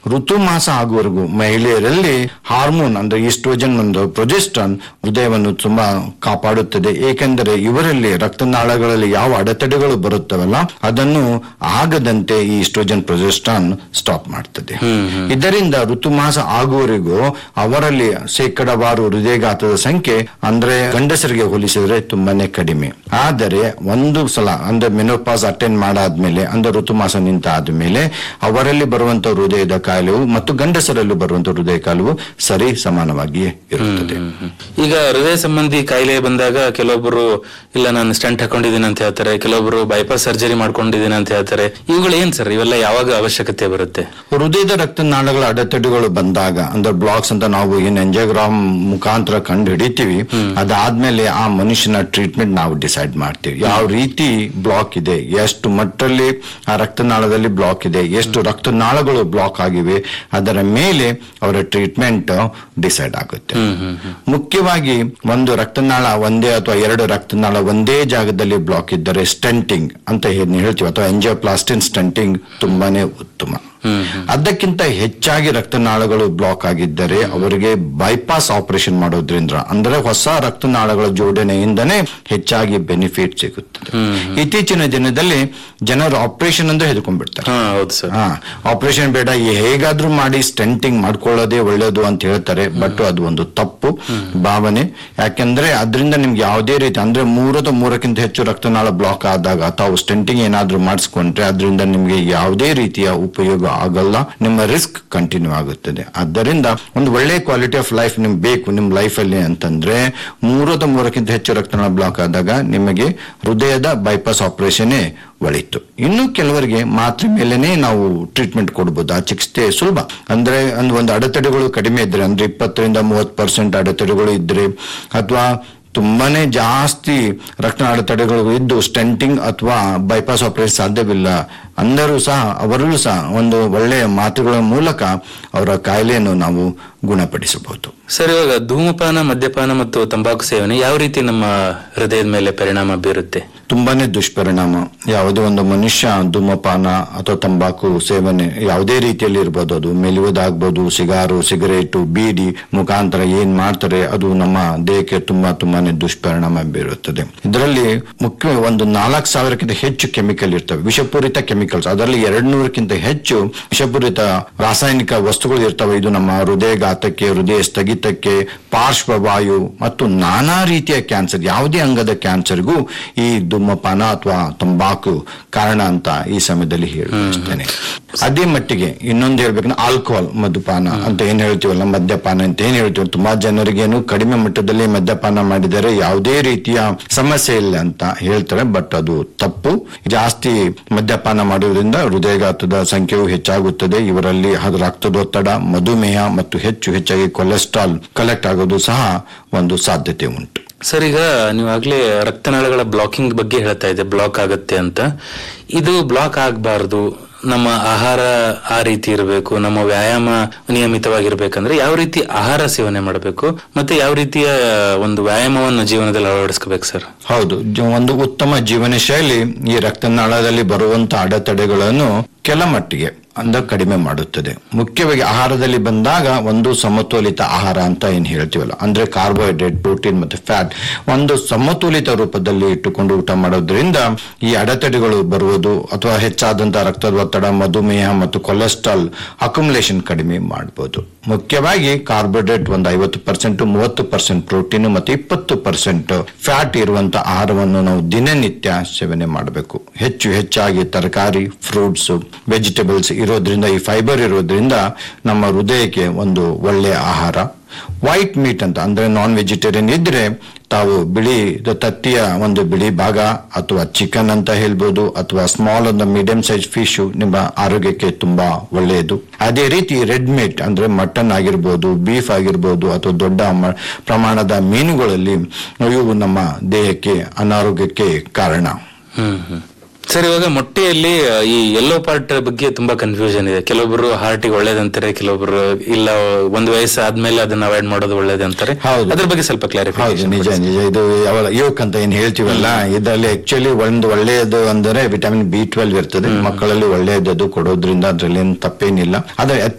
ಋತುಮಾಸ ಆಗುವವರೆಗೂ ಮಹಿಳೆಯರಲ್ಲಿ ಹಾರ್ಮೋನ್ ಅಂದ್ರೆ ಈಸ್ಟ್ರೋಜನ್ ಒಂದು ಪ್ರೊಜೆಸ್ಟ್ರಾನ್ ಹೃದಯವನ್ನು ತುಂಬಾ ಕಾಪಾಡುತ್ತದೆ ಏಕೆಂದರೆ ಇವರಲ್ಲಿ ರಕ್ತನಾಳಗಳಲ್ಲಿ ಯಾವ ಅಡೆತಡೆಗಳು ಬರುತ್ತವಲ್ಲ ಅದನ್ನು ಆಗದಂತೆ ಈ ಈಸ್ಟ್ರೋಜನ್ ಪ್ರೊಜೆಸ್ಟ್ರಾನ್ ಸ್ಟಾಪ್ ಮಾಡ್ತದೆ ಇದರಿಂದ ಋತುಮಾಸ ಆಗುವವರೆಗೂ ಅವರಲ್ಲಿ ಶೇಕಡವಾರು ಹೃದಯಘಾತದ ಸಂಖ್ಯೆ ಅಂದ್ರೆ ಗಂಡಸರಿಗೆ ಹೋಲಿಸಿದ್ರೆ ತುಂಬಾನೇ ಕಡಿಮೆ ಆದರೆ ಒಂದು ಸಲ ಅಂದ್ರೆ ಮೆನೋಪಾಸ್ ಅಟೆಂಡ್ ಮಾಡಾದ್ಮೇಲೆ ಅಂದ್ರೆ ಋತುಮಾಸ ನಿಂತ ಆದ್ಮೇಲೆ ಅವರಲ್ಲಿ ಬರುವಂತ ಹೃದಯದ ಕಾಯಿಲೆವು ಮತ್ತು ಗಂಡಸರಲ್ಲಿ ಬರುವಂತ ಹೃದಯ ಕಾಯಿಲೆವು ಸರಿ ಸಮಾನವಾಗಿಯೇ ಇರುತ್ತದೆ ಈಗ ಹೃದಯ ಸಂಬಂಧಿ ಕಾಯಿಲೆ ಬಂದಾಗ ಕೆಲವೊಬ್ಬರು ಇಲ್ಲ ನಾನು ಸ್ಟಂಟ್ ಹಾಕೊಂಡಿದ್ದೀನಿ ಅಂತ ಹೇಳ್ತಾರೆ ಕೆಲವೊಬ್ಬರು ಬೈಪಾಸ್ ಸರ್ಜರಿ ಮಾಡ್ಕೊಂಡಿದ್ದೀನಿ ಅಂತ ಹೇಳ್ತಾರೆ ಇವುಗಳು ಏನ್ ಸರ್ ಇವೆಲ್ಲ ಯಾವಾಗ ಅವಶ್ಯಕತೆ ಬರುತ್ತೆ ಹೃದಯದ ರಕ್ತನಾಳಗಳ ಅಡೆತಡೆಗಳು ಬಂದಾಗ ಅಂದ್ರೆ ಬ್ಲಾಕ್ಸ್ ಅಂತ ನಾವು ಏನ್ ಎಂಜೋಗ್ರಾಮ್ ಮುಖಾಂತರ ಕಂಡು ಹಿಡಿತೀವಿ ಅದಾದ್ಮೇಲೆ ಆ ಮನುಷ್ಯನ ಟ್ರೀಟ್ಮೆಂಟ್ ನಾವು ಡಿಸೈಡ್ ಮಾಡ್ತೀವಿ ಯಾವ ರೀತಿ ಬ್ಲಾಕ್ ಇದೆ ಎಷ್ಟು ಮಟ್ಟಲ್ಲಿ ಆ ರಕ್ತನಾಳದಲ್ಲಿ ಬ್ಲಾಕ್ ಇದೆ ಎಷ್ಟು ರಕ್ತನಾಳಗಳು ಬ್ಲಾಕ್ ಆಗಿವೆ ಅದರ ಮೇಲೆ ಅವರ ಟ್ರೀಟ್ಮೆಂಟ್ ಡಿಸೈಡ್ ಆಗುತ್ತೆ ಮುಖ್ಯವಾಗಿ ಒಂದು ರಕ್ತನಾಳ ಒಂದೇ ಅಥವಾ ಎರಡು ರಕ್ತನಾಳ ಒಂದೇ ಜಾಗದಲ್ಲಿ ಬ್ಲಾಕ್ ಇದ್ದರೆ ಸ್ಟೆಂಟಿಂಗ್ ಅಂತ ಏನ್ ಹೇಳ್ತೀವಿ ಅಥವಾ ಎಂಜಿಯೋಪ್ಲಾಸ್ಟಿನ್ ಸ್ಟೆಂಟಿಂಗ್ ತುಂಬಾನೇ ಉತ್ತಮ ಅದಕ್ಕಿಂತ ಹೆಚ್ಚಾಗಿ ರಕ್ತನಾಳಗಳು ಬ್ಲಾಕ್ ಆಗಿದ್ದರೆ ಅವರಿಗೆ ಬೈಪಾಸ್ ಆಪರೇಷನ್ ಮಾಡೋದ್ರಿಂದ ಅಂದ್ರೆ ಹೊಸ ರಕ್ತನಾಳಗಳ ಜೋಡಣೆಯಿಂದನೇ ಹೆಚ್ಚಾಗಿ ಬೆನಿಫಿಟ್ ಸಿಗುತ್ತದೆ ಇತ್ತೀಚಿನ ದಿನದಲ್ಲಿ ಜನರು ಆಪರೇಷನ್ ಅಂದ್ರೆ ಹೆದರ್ಕೊಂಡ್ಬಿಡ್ತಾರೆ ಹಾ ಹೌದು ಸರ್ ಹಾ ಆಪರೇಷನ್ ಬೇಡ ಈ ಹೇಗಾದ್ರೂ ಮಾಡಿ ಸ್ಟೆಂಟಿಂಗ್ ಮಾಡ್ಕೊಳ್ಳೋದೇ ಒಳ್ಳೇದು ಅಂತ ಹೇಳ್ತಾರೆ ಬಟ್ ಅದು ಒಂದು ತಪ್ಪು ಭಾವನೆ ಯಾಕೆಂದ್ರೆ ಅದರಿಂದ ನಿಮ್ಗೆ ಯಾವುದೇ ರೀತಿ ಅಂದ್ರೆ ಮೂರು ಅಥವಾ ಮೂರಕ್ಕಿಂತ ಹೆಚ್ಚು ರಕ್ತನಾಳ ಬ್ಲಾಕ್ ಆದಾಗ ತಾವು ಸ್ಟೆಂಟಿಂಗ್ ಏನಾದ್ರೂ ಮಾಡಿಸ್ಕೊಂಡ್ರೆ ಅದರಿಂದ ನಿಮ್ಗೆ ಯಾವುದೇ ರೀತಿಯ ಉಪಯೋಗ ಆಗಲ್ಲ ನಿಮ್ಮ ರಿಸ್ಕ್ ಕಂಟಿನ್ಯೂ ಆಗುತ್ತದೆ ಆದ್ದರಿಂದ ಒಂದು ಒಳ್ಳೆ ಕ್ವಾಲಿಟಿ ಆಫ್ ಲೈಫ್ ನಿಮ್ಗೆ ಬೇಕು ನಿಮ್ ಲೈಫ್ ಅಲ್ಲಿ ಅಂತಂದ್ರೆ ಮೂರು ಅಥವಾ ಮೂರಕ್ಕಿಂತ ಹೆಚ್ಚು ರಕ್ತನಾಳ ಬ್ಲಾಕ್ ಆದಾಗ ನಿಮಗೆ ಹೃದಯದ ಬೈಪಾಸ್ ಆಪರೇಷನ್ ಒಳಿತು ಇನ್ನು ಕೆಲವರಿಗೆ ಮಾತ್ರೆ ಮೇಲೆನೆ ನಾವು ಟ್ರೀಟ್ಮೆಂಟ್ ಕೊಡಬಹುದು ಆ ಚಿಕಿತ್ಸೆ ಸುಲಭ ಅಂದ್ರೆ ಒಂದು ಒಂದು ಅಡೆತಡೆಗಳು ಕಡಿಮೆ ಇದ್ರೆ ಅಂದ್ರೆ ಇಪ್ಪತ್ತರಿಂದ ಮೂವತ್ತು ಪರ್ಸೆಂಟ್ ಅಡೆತಡೆಗಳು ಇದ್ರೆ ಅಥವಾ ತುಂಬಾನೇ ಜಾಸ್ತಿ ರಕ್ತ ಅಡೆತಡೆಗಳು ಇದ್ದು ಸ್ಟೆಂಟಿಂಗ್ ಅಥವಾ ಬೈಪಾಸ್ ಆಪರೇಷನ್ ಸಾಧ್ಯವಿಲ್ಲ ಅಂದರೂ ಸಹ ಅವರಲ್ಲೂ ಸಹ ಒಂದು ಒಳ್ಳೆಯ ಮಾತುಗಳ ಮೂಲಕ ಅವರ ಕಾಯಿಲೆಯನ್ನು ನಾವು ಗುಣಪಡಿಸಬಹುದು ಸರ್ ಇವಾಗ ಧೂಮಪಾನ ಮದ್ಯಪಾನ ಮತ್ತು ತಂಬಾಕು ಸೇವನೆ ಯಾವ ರೀತಿ ನಮ್ಮ ಹೃದಯದ ಮೇಲೆ ಪರಿಣಾಮ ಬೀರುತ್ತೆ ತುಂಬಾನೇ ದುಷ್ಪರಿಣಾಮ ಯಾವುದೇ ಒಂದು ಮನುಷ್ಯ ಧೂಮಪಾನ ಅಥವಾ ತಂಬಾಕು ಸೇವನೆ ಯಾವುದೇ ರೀತಿಯಲ್ಲಿ ಇರ್ಬೋದು ಅದು ಮೆಲುವುದಾಗ್ಬೋದು ಸಿಗಾರು ಸಿಗರೇಟು ಬೀಡಿ ಮುಖಾಂತರ ಏನ್ ಮಾಡ್ತಾರೆ ಅದು ನಮ್ಮ ದೇಹಕ್ಕೆ ತುಂಬಾ ತುಂಬಾನೇ ದುಷ್ಪರಿಣಾಮ ಬೀರುತ್ತದೆ ಇದರಲ್ಲಿ ಮುಖ್ಯ ಒಂದು ನಾಲ್ಕು ಸಾವಿರಕ್ಕಿಂತ ಹೆಚ್ಚು ಕೆಮಿಕಲ್ ಇರ್ತವೆ ವಿಷಪೂರಿತ ಕೆಮಿಕಲ್ಸ್ ಅದರಲ್ಲಿ ಎರಡ್ ನೂರಕ್ಕಿಂತ ಹೆಚ್ಚು ವಿಷಪೂರಿತ ರಾಸಾಯನಿಕ ವಸ್ತುಗಳು ಇರ್ತವೆ ಇದು ನಮ್ಮ ಹೃದಯಘಾತಕ್ಕೆ ಹೃದಯ ಸ್ಥಗಿತಕ್ಕೆ ಪಾರ್ಶ್ವವಾಯು ಮತ್ತು ನಾನಾ ರೀತಿಯ ಕ್ಯಾನ್ಸರ್ ಯಾವುದೇ ಅಂಗದ ಕ್ಯಾನ್ಸರ್ಗೂ ಈ ಧೂಮಪಾನ ಅಥವಾ ತಂಬಾಕು ಕಾರಣ ಅಂತ ಈ ಸಮಯದಲ್ಲಿ ಹೇಳ್ತೇನೆ ಅದೇ ಮಟ್ಟಿಗೆ ಇನ್ನೊಂದು ಹೇಳ್ಬೇಕಂದ್ರೆ ಆಲ್ಕೋಹಾಲ್ ಮಧುಪಾನ ಅಂತ ಏನ್ ಹೇಳ್ತೀವಲ್ಲ ಮದ್ಯಪಾನ ಅಂತ ಏನ್ ಹೇಳ್ತೀವಿ ತುಂಬಾ ಜನರಿಗೇನು ಕಡಿಮೆ ಮಟ್ಟದಲ್ಲಿ ಮದ್ಯಪಾನ ಮಾಡಿದರೆ ಯಾವುದೇ ರೀತಿಯ ಸಮಸ್ಯೆ ಇಲ್ಲ ಅಂತ ಹೇಳ್ತಾರೆ ಬಟ್ ಅದು ತಪ್ಪು ಜಾಸ್ತಿ ಮದ್ಯಪಾನ ಮಾಡುವುದರಿಂದ ಹೃದಯಘಾತದ ಸಂಖ್ಯೆಯು ಹೆಚ್ಚಾಗುತ್ತದೆ ಇವರಲ್ಲಿ ಅದು ರಕ್ತದೊತ್ತಡ ಮಧುಮೇಹ ಮತ್ತು ಹೆಚ್ಚು ಹೆಚ್ಚಾಗಿ ಕೊಲೆಸ್ಟ್ರಾಲ್ ಕಲೆಕ್ಟ್ ಆಗೋದು ಸಹ ಒಂದು ಸಾಧ್ಯತೆ ಉಂಟು ಸರ್ ಈಗ ನೀವಾಗ್ಲೇ ರಕ್ತನಾಳಗಳ ಬ್ಲಾಕಿಂಗ್ ಬಗ್ಗೆ ಹೇಳ್ತಾ ಇದ್ದೆ ಬ್ಲಾಕ್ ಆಗುತ್ತೆ ಅಂತ ಇದು ಬ್ಲಾಕ್ ಆಗಬಾರ್ದು ನಮ್ಮ ಆಹಾರ ಆ ರೀತಿ ಇರಬೇಕು ನಮ್ಮ ವ್ಯಾಯಾಮ ನಿಯಮಿತವಾಗಿರ್ಬೇಕಂದ್ರೆ ಯಾವ ರೀತಿ ಆಹಾರ ಸೇವನೆ ಮಾಡಬೇಕು ಮತ್ತೆ ಯಾವ ರೀತಿಯ ಒಂದು ವ್ಯಾಯಾಮವನ್ನು ಜೀವನದಲ್ಲಿ ಅಳವಡಿಸ್ಕೋಬೇಕು ಸರ್ ಹೌದು ಜ- ಒಂದು ಉತ್ತಮ ಜೀವನ ಶೈಲಿ ಈ ರಕ್ತನಾಳದಲ್ಲಿ ಬರುವಂತ ಅಡೆತಡೆಗಳನ್ನು ಕೆಲ ಮಟ್ಟಿಗೆ ಅಂದ್ರೆ ಕಡಿಮೆ ಮಾಡುತ್ತದೆ ಮುಖ್ಯವಾಗಿ ಆಹಾರದಲ್ಲಿ ಬಂದಾಗ ಒಂದು ಸಮತೋಲಿತ ಆಹಾರ ಅಂತ ಏನ್ ಹೇಳ್ತೀವಲ್ಲ ಅಂದ್ರೆ ಕಾರ್ಬೋಹೈಡ್ರೇಟ್ ಪ್ರೋಟೀನ್ ಮತ್ತೆ ಫ್ಯಾಟ್ ಒಂದು ಸಮತೋಲಿತ ರೂಪದಲ್ಲಿ ಇಟ್ಟುಕೊಂಡು ಊಟ ಮಾಡೋದ್ರಿಂದ ಈ ಅಡೆತಡೆಗಳು ಬರುವುದು ಅಥವಾ ಹೆಚ್ಚಾದಂತ ರಕ್ತದ ಒತ್ತಡ ಮಧುಮೇಹ ಮತ್ತು ಕೊಲೆಸ್ಟ್ರಾಲ್ ಅಕ್ಯುಮುಲೇಷನ್ ಕಡಿಮೆ ಮಾಡಬಹುದು ಮುಖ್ಯವಾಗಿ ಕಾರ್ಬೋಹೈಡ್ರೇಟ್ ಒಂದು ಐವತ್ತು ಪರ್ಸೆಂಟ್ ಮೂವತ್ತು ಪರ್ಸೆಂಟ್ ಪ್ರೋಟೀನ್ ಮತ್ತು ಇಪ್ಪತ್ತು ಪರ್ಸೆಂಟ್ ಫ್ಯಾಟ್ ಇರುವಂತ ಆಹಾರವನ್ನು ನಾವು ದಿನನಿತ್ಯ ಸೇವನೆ ಮಾಡಬೇಕು ಹೆಚ್ಚು ಹೆಚ್ಚಾಗಿ ತರಕಾರಿ ಫ್ರೂಟ್ಸ್ ವೆಜಿಟೇಬಲ್ಸ್ ಇರೋದ್ರಿಂದ ಈ ಫೈಬರ್ ಇರೋದ್ರಿಂದ ನಮ್ಮ ಹೃದಯಕ್ಕೆ ಒಂದು ಒಳ್ಳೆಯ ಆಹಾರ ವೈಟ್ ಮೀಟ್ ಅಂತ ಅಂದ್ರೆ ನಾನ್ ವೆಜಿಟೇರಿಯನ್ ಇದ್ರೆ ತಾವು ಬಿಳಿ ಇದು ತತ್ತಿಯ ಒಂದು ಬಿಳಿ ಭಾಗ ಅಥವಾ ಚಿಕನ್ ಅಂತ ಹೇಳ್ಬೋದು ಅಥವಾ ಸ್ಮಾಲ್ ಒಂದು ಮೀಡಿಯಂ ಸೈಜ್ ಫಿಶ್ ನಿಮ್ಮ ಆರೋಗ್ಯಕ್ಕೆ ತುಂಬಾ ಒಳ್ಳೆಯದು ಅದೇ ರೀತಿ ರೆಡ್ ಮೀಟ್ ಅಂದ್ರೆ ಮಟನ್ ಆಗಿರ್ಬೋದು ಬೀಫ್ ಆಗಿರ್ಬೋದು ಅಥವಾ ದೊಡ್ಡ ಮ- ಪ್ರಮಾಣದ ಮೀನುಗಳಲ್ಲಿ ಇವು ನಮ್ಮ ದೇಹಕ್ಕೆ ಅನಾರೋಗ್ಯಕ್ಕೆ ಕಾರಣ ಹ್ಮ್ ಹ್ಮ್ ಸರ್ ಇವಾಗ ಮೊಟ್ಟೆಯಲ್ಲಿ ಆ, ಈ ಯೆಲ್ಲೋ ಪಾರ್ಟ್ ಬಗ್ಗೆ ತುಂಬಾ ಕನ್ಫ್ಯೂಷನ್ ಇದೆ ಕೆಲವೊಬ್ರು ಹಾರ್ಟಿಗೆ ಒಳ್ಳೇದಂತಾರೆ ಕೆಲವೊಬ್ರು ಇಲ್ಲ ಒಂದು ವಯಸ್ಸು ಆದ್ಮೇಲೆ ಅದನ್ನ ಅವಾಯ್ಡ್ ಮಾಡೋದು ಒಳ್ಳೇದಂತಾರೆ ಹೌದು. ಅದ್ರ ಬಗ್ಗೆ ಸ್ವಲ್ಪ ಹೌದು ಕ್ಲಾರಿಫಿಕೇಶನ್ ನಿಜ ನಿಜ ಇದು ಯಾವ ಯುವಕ್ ಅಂತ ಏನ್ ಹೇಳ್ತೀವಲ್ಲ ಇದರಲ್ಲಿ ಆಕ್ಚುಲಿ ಒಂದು ಒಳ್ಳೆಯದು ಅಂದರೆ ವಿಟಮಿನ್ ಬಿ ಟ್ವೆಲ್ವ್ ಇರ್ತದೆ ಮಕ್ಕಳಲ್ಲಿ ಒಳ್ಳೆಯದು ಕೊಡೋದ್ರಿಂದ ಅದ್ರಲ್ಲಿ ಏನು ತಪ್ಪೇನಿಲ್ಲ ಆದ್ರೆ